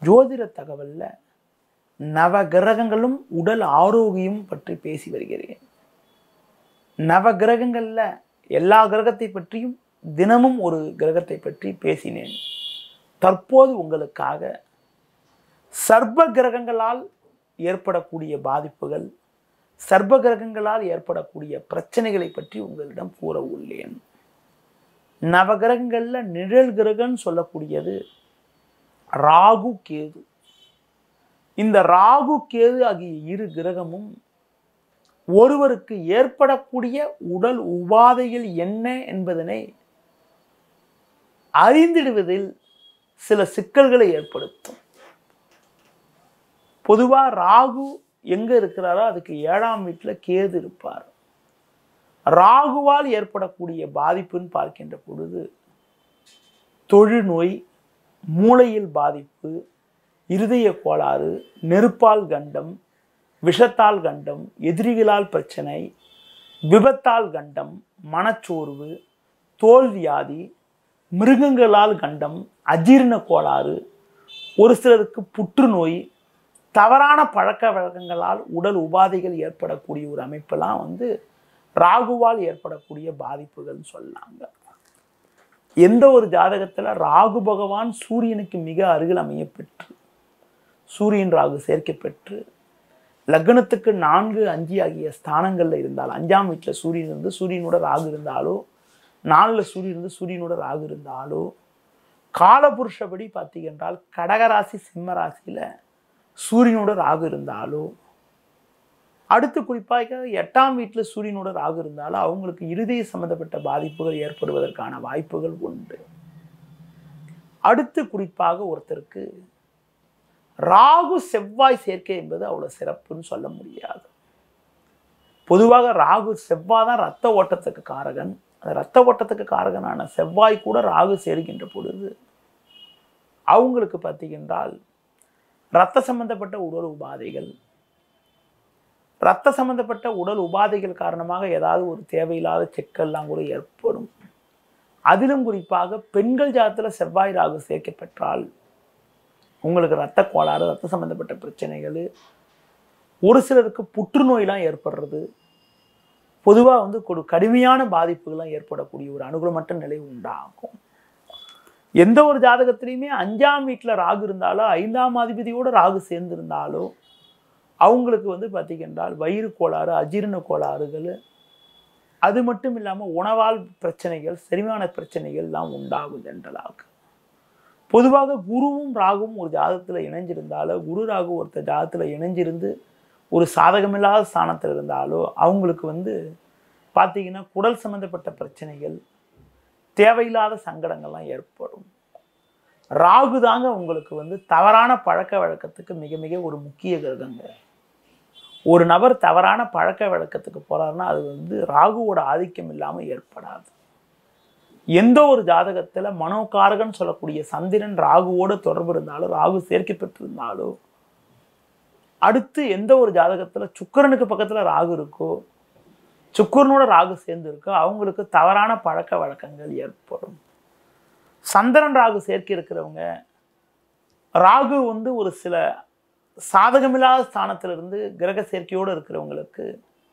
ஜோதிட தகவல்ல நவ கிரகங்களும் உடல் ஆரோக்கியம் பற்றி பேசி வருகிறேன் நவ கிரகங்கள்ல எல்லா கிரகத்தை பற்றியும் தினமும் ஒரு கிரகத்தை பற்றி பேசினேன் தற்போது உங்களுக்காக சர்வ கிரகங்களால் ஏற்படக்கூடிய பாதிப்புகள் சர்வ கிரகங்களால் ஏற்படக்கூடிய பிரச்சனைகளை பற்றி உங்களிடம் கூற உள்ளேன் நவகிரகங்கள்ல நிழல் கிரகம்னு சொல்லக்கூடியது ராகு கேது இந்த ராகு கேது ஆகிய இரு கிரகமும் ஒருவருக்கு ஏற்படக்கூடிய உடல் உபாதைகள் என்ன என்பதனை அறிந்திடுவதில் சில சிக்கல்களை ஏற்படுத்தும் பொதுவா ராகு எங்க இருக்கிறாரோ அதுக்கு ஏழாம் வீட்டுல கேது இருப்பார் ராகுவால் ஏற்படக்கூடிய பாதிப்புன்னு பார்க்கின்ற பொழுது தொழுநோய் மூளையில் பாதிப்பு இருதய கோளாறு நெருப்பால் கண்டம் விஷத்தால் கண்டம் எதிரிகளால் பிரச்சனை விபத்தால் கண்டம் மனச்சோர்வு தோல் வியாதி மிருகங்களால் கண்டம் அஜீரண கோளாறு ஒரு சிலருக்கு புற்றுநோய் தவறான பழக்க வழக்கங்களால் உடல் உபாதைகள் ஏற்படக்கூடிய ஒரு அமைப்பெல்லாம் வந்து ராகுவால் ஏற்படக்கூடிய பாதிப்புகள்னு சொல்லாங்க எந்த ஒரு ஜாதகத்தில் ராகு பகவான் சூரியனுக்கு மிக அருகில் அமையப்பெற்று சூரியன் ராகு சேர்க்கப்பெற்று லக்னத்துக்கு நான்கு அஞ்சு ஆகிய ஸ்தானங்களில் இருந்தால் அஞ்சாம் வீட்டில் சூரியன் இருந்து சூரியனோட ராகு இருந்தாலோ நாலில் சூரியன் இருந்து சூரியனோட ராகு இருந்தாலோ காலபுருஷபடி பார்த்தீங்கன்றால் கடகராசி சிம்ம ராசியில் சூரியனோட ராகு இருந்தாலோ அடுத்து குறிப்பாக எட்டாம் வீட்டில் சூரியனோட ராகு இருந்தாலும் அவங்களுக்கு இருதய சம்பந்தப்பட்ட பாதிப்புகள் ஏற்படுவதற்கான வாய்ப்புகள் உண்டு அடுத்து குறிப்பாக ஒருத்தருக்கு ராகு செவ்வாய் சேர்க்கை என்பது அவ்வளோ சிறப்புன்னு சொல்ல முடியாது பொதுவாக ராகு செவ்வாய் தான் ரத்த ஓட்டத்துக்கு காரகன் அந்த ரத்த ஓட்டத்துக்கு காரகனான செவ்வாய் கூட ராகு சேர்கின்ற பொழுது அவங்களுக்கு பார்த்தீங்கன்றால் ரத்த சம்பந்தப்பட்ட உடல் உபாதைகள் ரத்த சம்பந்தப்பட்ட உடல் உபாதைகள் காரணமாக ஏதாவது ஒரு தேவையில்லாத செக்கெல்லாம் கூட ஏற்படும் அதிலும் குறிப்பாக பெண்கள் ஜாதத்தில் செவ்வாய் ராகு சேர்க்கப்பெற்றால் உங்களுக்கு ரத்த கோளாறு ரத்த சம்பந்தப்பட்ட பிரச்சனைகள் ஒரு சிலருக்கு புற்றுநோயெலாம் ஏற்படுறது பொதுவாக வந்து ஒரு கடுமையான பாதிப்புகள்லாம் ஏற்படக்கூடிய ஒரு அனுகூலமற்ற நிலை உண்டாகும் எந்த ஒரு ஜாதகத்திலையுமே அஞ்சாம் வீட்டில் ராகு இருந்தாலோ ஐந்தாம் அதிபதியோட ராகு சேர்ந்திருந்தாலோ அவங்களுக்கு வந்து பார்த்தீங்கன்றால் வயிறு கோளாறு அஜீரண கோளாறுகள் அது மட்டும் இல்லாமல் உணவால் பிரச்சனைகள் செரிமான பிரச்சனைகள் எல்லாம் உண்டாகும் ஜென்ரலாக பொதுவாக குருவும் ராகுவும் ஒரு ஜாதகத்தில் இணைஞ்சிருந்தாலோ குரு ராகு ஒருத்தர் ஜாதகத்தில் இணைஞ்சிருந்து ஒரு சாதகமில்லாத ஸ்தானத்தில் இருந்தாலோ அவங்களுக்கு வந்து பார்த்தீங்கன்னா குடல் சம்மந்தப்பட்ட பிரச்சனைகள் தேவையில்லாத சங்கடங்கள்லாம் ஏற்படும் ராகு தாங்க உங்களுக்கு வந்து தவறான பழக்க வழக்கத்துக்கு மிக மிக ஒரு முக்கிய கிரகங்க ஒரு நபர் தவறான பழக்க வழக்கத்துக்கு போறாருன்னா அது வந்து ராகுவோட ஆதிக்கம் இல்லாமல் ஏற்படாது எந்த ஒரு ஜாதகத்தில் மனோகாரகன் சொல்லக்கூடிய சந்திரன் ராகுவோட தொடர்பு இருந்தாலோ ராகு சேர்க்கப்பட்டிருந்தாலோ அடுத்து எந்த ஒரு ஜாதகத்தில் சுக்கரனுக்கு பக்கத்தில் ராகு இருக்கோ சுக்கரனோட ராகு சேர்ந்து இருக்கோ அவங்களுக்கு தவறான பழக்க வழக்கங்கள் ஏற்படும் சந்திரன் ராகு சேர்க்கை இருக்கிறவங்க ராகு வந்து ஒரு சில சாதகமில்லாத ஸ்தானத்திலிருந்து கிரக சேர்க்கையோடு இருக்கிறவங்களுக்கு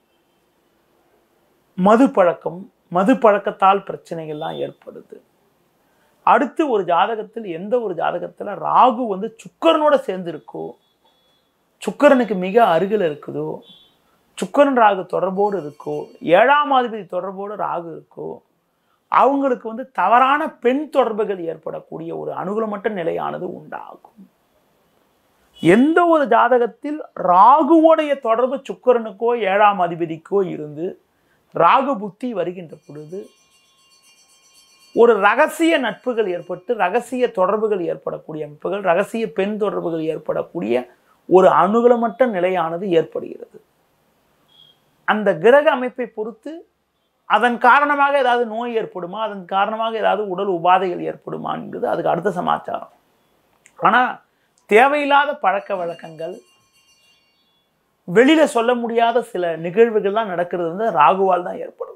மது பழக்கம் மது பழக்கத்தால் பிரச்சனைகள்லாம் ஏற்படுது அடுத்து ஒரு ஜாதகத்தில் எந்த ஒரு ஜாதகத்தில் ராகு வந்து சுக்கரனோட சேர்ந்து இருக்கோ சுக்கரனுக்கு மிக அருகில் இருக்குதோ சுக்கரன் ராகு தொடர்போடு இருக்கோ ஏழாம் அதிபதி தொடர்போடு ராகு இருக்கோ அவங்களுக்கு வந்து தவறான பெண் தொடர்புகள் ஏற்படக்கூடிய ஒரு அனுகூலமற்ற நிலையானது உண்டாகும் எந்த ஒரு ஜாதகத்தில் ராகுவோடைய தொடர்பு சுக்கரனுக்கோ ஏழாம் அதிபதிக்கோ இருந்து ராகு புத்தி வருகின்ற பொழுது ஒரு ரகசிய நட்புகள் ஏற்பட்டு ரகசிய தொடர்புகள் ஏற்படக்கூடிய அமைப்புகள் ரகசிய பெண் தொடர்புகள் ஏற்படக்கூடிய ஒரு அனுகூலமற்ற நிலையானது ஏற்படுகிறது அந்த கிரக அமைப்பை பொறுத்து அதன் காரணமாக ஏதாவது நோய் ஏற்படுமா அதன் காரணமாக ஏதாவது உடல் உபாதைகள் ஏற்படுமான்றது அதுக்கு அடுத்த சமாச்சாரம் ஆனால் தேவையில்லாத பழக்க வழக்கங்கள் வெளியில சொல்ல முடியாத சில நிகழ்வுகள்லாம் நடக்கிறது வந்து ராகுவால் தான் ஏற்படுது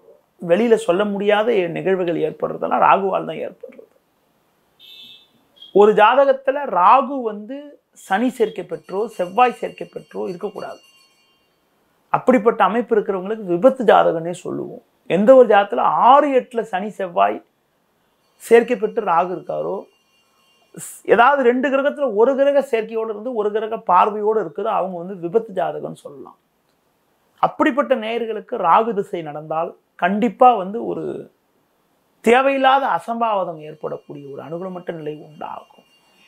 வெளியில சொல்ல முடியாத நிகழ்வுகள் ஏற்படுறதெல்லாம் ராகுவால் தான் ஏற்படுறது ஒரு ஜாதகத்தில் ராகு வந்து சனி சேர்க்கை பெற்றோ செவ்வாய் சேர்க்கை பெற்றோ இருக்கக்கூடாது அப்படிப்பட்ட அமைப்பு இருக்கிறவங்களுக்கு விபத்து ஜாதகம்னே சொல்லுவோம் எந்த ஒரு ஜாதகத்தில் ஆறு எட்டில் சனி செவ்வாய் சேர்க்கை பெற்று ராகு இருக்காரோ ஸ்- ஏதாவது ரெண்டு கிரகத்தில் ஒரு கிரக சேர்க்கையோடு இருந்து ஒரு கிரக பார்வையோடு இருக்குது அவங்க வந்து விபத்து ஜாதகம்னு சொல்லலாம் அப்படிப்பட்ட நேயர்களுக்கு ராகு திசை நடந்தால் கண்டிப்பாக வந்து ஒரு தேவையில்லாத அசம்பாவிதம் ஏற்படக்கூடிய ஒரு அனுகூலமற்ற நிலை உண்டாகும்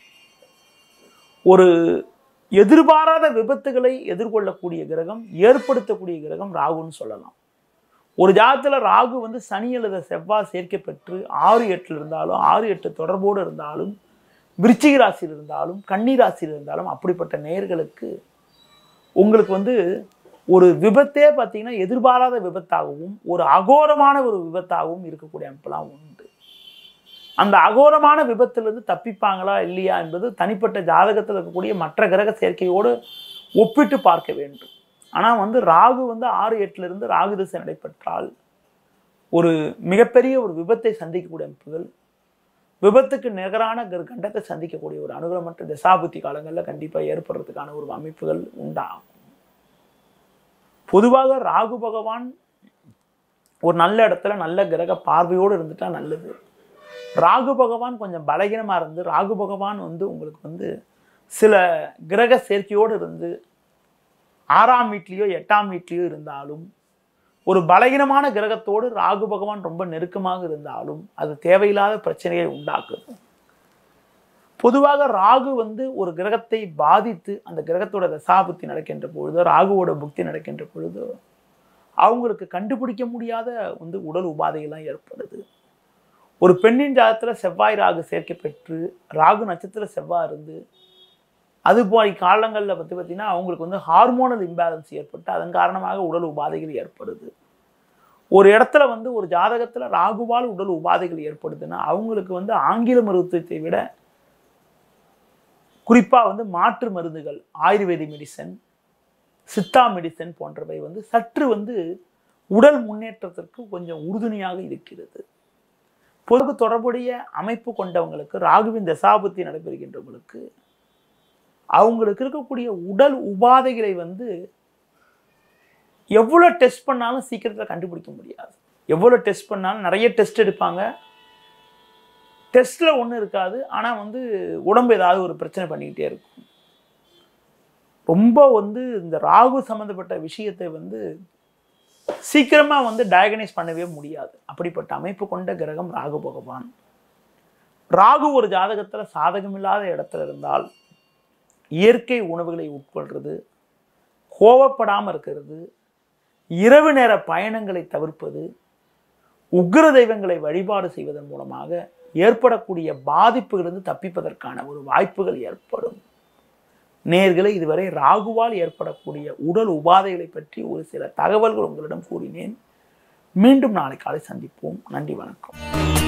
ஒரு எதிர்பாராத விபத்துகளை எதிர்கொள்ளக்கூடிய கிரகம் ஏற்படுத்தக்கூடிய கிரகம் ராகுன்னு சொல்லலாம் ஒரு ஜாதத்தில் ராகு வந்து சனி அல்லது செவ்வாய் சேர்க்கை பெற்று ஆறு எட்டில் இருந்தாலும் ஆறு எட்டு தொடர்போடு இருந்தாலும் விருச்சிக ராசியில் இருந்தாலும் கன்னி ராசியில் இருந்தாலும் அப்படிப்பட்ட நேயர்களுக்கு உங்களுக்கு வந்து ஒரு விபத்தே பார்த்தீங்கன்னா எதிர்பாராத விபத்தாகவும் ஒரு அகோரமான ஒரு விபத்தாகவும் இருக்கக்கூடிய அமைப்பெல்லாம் உண்டு அந்த அகோரமான விபத்திலிருந்து தப்பிப்பாங்களா இல்லையா என்பது தனிப்பட்ட ஜாதகத்தில் இருக்கக்கூடிய மற்ற கிரக சேர்க்கையோடு ஒப்பிட்டு பார்க்க வேண்டும் ஆனால் வந்து ராகு வந்து ஆறு எட்டுல இருந்து ராகு திசை நடைபெற்றால் ஒரு மிகப்பெரிய ஒரு விபத்தை சந்திக்கக்கூடிய அமைப்புகள் விபத்துக்கு நிகரான கர்- கண்டத்தை சந்திக்கக்கூடிய ஒரு அனுகூலமற்ற தசாபுத்தி காலங்களில் கண்டிப்பாக ஏற்படுறதுக்கான ஒரு அமைப்புகள் உண்டாகும் பொதுவாக ராகு பகவான் ஒரு நல்ல இடத்துல நல்ல கிரக பார்வையோடு இருந்துட்டா நல்லது ராகு பகவான் கொஞ்சம் பலகீனமாக இருந்து ராகு பகவான் வந்து உங்களுக்கு வந்து சில கிரக சேர்க்கையோடு இருந்து ஆறாம் வீட்லேயோ எட்டாம் வீட்லேயோ இருந்தாலும் ஒரு பலகீனமான கிரகத்தோடு ராகு பகவான் ரொம்ப நெருக்கமாக இருந்தாலும் அது தேவையில்லாத பிரச்சனையை உண்டாக்குது பொதுவாக ராகு வந்து ஒரு கிரகத்தை பாதித்து அந்த கிரகத்தோட தசாபுத்தி நடக்கின்ற பொழுதோ ராகுவோட புக்தி நடக்கின்ற பொழுதோ அவங்களுக்கு கண்டுபிடிக்க முடியாத வந்து உடல் உபாதைகள்லாம் ஏற்படுது ஒரு பெண்ணின் ஜாதத்தில் செவ்வாய் ராகு சேர்க்கை பெற்று ராகு நட்சத்திர செவ்வாய் இருந்து அது போய் காலங்களில் பற்றி பார்த்தீங்கன்னா அவங்களுக்கு வந்து ஹார்மோனல் இம்பேலன்ஸ் ஏற்பட்டு அதன் காரணமாக உடல் உபாதைகள் ஏற்படுது ஒரு இடத்துல வந்து ஒரு ஜாதகத்தில் ராகுவால் உடல் உபாதைகள் ஏற்படுதுன்னா அவங்களுக்கு வந்து ஆங்கில மருத்துவத்தை விட குறிப்பாக வந்து மாற்று மருந்துகள் ஆயுர்வேதி மெடிசன் சித்தா மெடிசன் போன்றவை வந்து சற்று வந்து உடல் முன்னேற்றத்திற்கு கொஞ்சம் உறுதுணையாக இருக்கிறது பொது தொடர்புடைய அமைப்பு கொண்டவங்களுக்கு ராகுவின் தசாபுத்தி நடைபெறுகின்றவங்களுக்கு அவங்களுக்கு இருக்கக்கூடிய உடல் உபாதைகளை வந்து எவ்வளோ டெஸ்ட் பண்ணாலும் சீக்கிரத்தில் கண்டுபிடிக்க முடியாது எவ்வளோ டெஸ்ட் பண்ணாலும் நிறைய டெஸ்ட் எடுப்பாங்க டெஸ்ட்டில் ஒன்றும் இருக்காது ஆனால் வந்து உடம்பு ஏதாவது ஒரு பிரச்சனை பண்ணிக்கிட்டே இருக்கும் ரொம்ப வந்து இந்த ராகு சம்மந்தப்பட்ட விஷயத்தை வந்து சீக்கிரமாக வந்து டயகனைஸ் பண்ணவே முடியாது அப்படிப்பட்ட அமைப்பு கொண்ட கிரகம் ராகு பகவான் ராகு ஒரு ஜாதகத்தில் சாதகமில்லாத இடத்துல இருந்தால் இயற்கை உணவுகளை உட்கொள்றது கோவப்படாமல் இருக்கிறது இரவு நேர பயணங்களை தவிர்ப்பது உக்கிர தெய்வங்களை வழிபாடு செய்வதன் மூலமாக ஏற்படக்கூடிய பாதிப்புகளிலிருந்து தப்பிப்பதற்கான ஒரு வாய்ப்புகள் ஏற்படும் நேர்களை இதுவரை ராகுவால் ஏற்படக்கூடிய உடல் உபாதைகளை பற்றி ஒரு சில தகவல்கள் உங்களிடம் கூறினேன் மீண்டும் நாளை காலை சந்திப்போம் நன்றி வணக்கம்